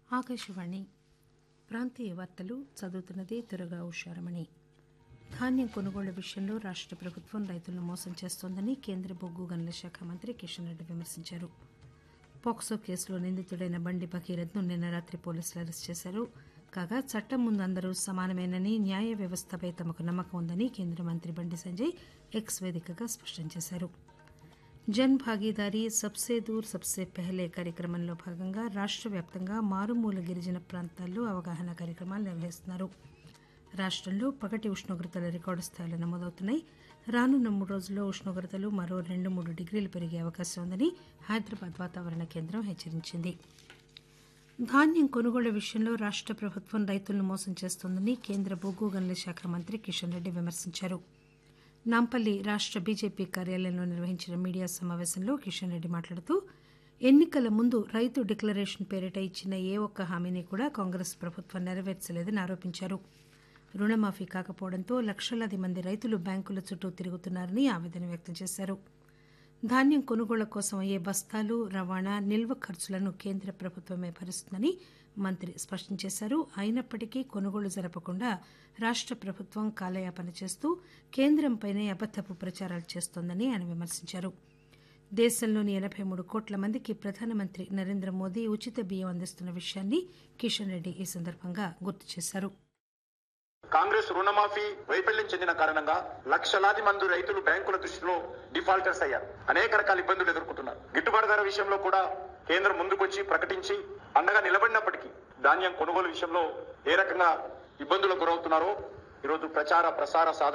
ఆకాశవాణి ప్రాంతీయ వార్తలు చదువుతున్నది దురగా ఉషారమణి ధాన్యం కొనుగోళ్ల విషయంలో రాష్ట ప్రభుత్వం రైతులను మోసం చేస్తోందని కేంద్ర బొగ్గు గనుల శాఖ మంత్రి కిషన్ రెడ్డి విమర్శించారు పోక్సో కేసులో నిందితుడైన బండి భగీరథ్ను నిన్న రాత్రి పోలీసులు అరెస్ట్ చేశారు కాగా చట్టం ముందు అందరూ సమానమేనని న్యాయ వ్యవస్థపై తమకు నమ్మకం ఉందని కేంద్ర మంత్రి బండి సంజయ్ ఎక్స్ వేదికగా స్పష్టం చేశారు జన్ భాగీదారీ సబ్సే దూర్ సబ్సే పెహలే కార్యక్రమంలో భాగంగా రాష్ట్ర వ్యాప్తంగా మారుమూల గిరిజన ప్రాంతాల్లో అవగాహన కార్యక్రమాలు నిర్వహిస్తున్నారు రాష్ట్రంలో పగటి ఉష్ణోగ్రతలు రికార్డు స్థాయిలో నమోదవుతున్నాయి రానున్న మూడు రోజుల్లో ఉష్ణోగ్రతలు మరో రెండు మూడు డిగ్రీలు పెరిగే అవకాశం ఉందని హైదరాబాద్ వాతావరణ కేంద్రం హెచ్చరించింది ధాన్యం కొనుగోళ్ల విషయంలో రాష్ట ప్రభుత్వం రైతులను మోసం చేస్తోందని కేంద్ర బొగ్గు గనుల శాఖ మంత్రి కిషన్ రెడ్డి విమర్శించారు నాంపల్లి రాష్ట బీజేపీ కార్యాలయంలో నిర్వహించిన మీడియా సమావేశంలో కిషన్ రెడ్డి మాట్లాడుతూ ఎన్నికల ముందు రైతు డిక్లరేషన్ పేరిట ఇచ్చిన ఏ ఒక్క హామీని కూడా కాంగ్రెస్ ప్రభుత్వం నెరవేర్చలేదని ఆరోపించారు రుణమాఫీ కాకపోవడంతో లక్షలాది మంది రైతులు బ్యాంకుల చుట్టూ తిరుగుతున్నారని ఆవేదన వ్యక్తం చేశారు ధాన్యం కొనుగోళ్ల కోసం అయ్యే బస్తాలు రవాణా నిల్వ ఖర్చులను కేంద్ర ప్రభుత్వమే భరిస్తుందని మంత్రి స్పష్టం చేశారు అయినప్పటికీ కొనుగోలు జరపకుండా రాష్ట ప్రభుత్వం కాలయాపన చేస్తూ కేంద్రంపైనే అబద్దపు ప్రచారాలు చేస్తోందని ఆయన విమర్శించారు దేశంలోని ఎనబై మూడు కోట్ల మందికి ప్రధానమంత్రి నరేంద్ర మోదీ ఉచిత బియ్యం అందిస్తున్న విషయాన్ని కిషన్ రెడ్డి ఈ సందర్భంగా గుర్తు చేశారు కాంగ్రెస్ రుణమాఫీ వైఫల్యం చెందిన కారణంగా లక్షలాది మంది రైతులు బ్యాంకుల దృష్టిలో డిఫాల్టర్స్ అయ్యారు అనేక రకాల ఇబ్బందులు ఎదుర్కొంటున్నారు గిట్టుబాటు ధర విషయంలో కూడా కేంద్రం ముందుకొచ్చి ప్రకటించి అండగా నిలబడినప్పటికీ ధాన్యం కొనుగోలు విషయంలో ఏ రకంగా ఇబ్బందులకు గురవుతున్నారో ఈరోజు ప్రచార ప్రసార సాధన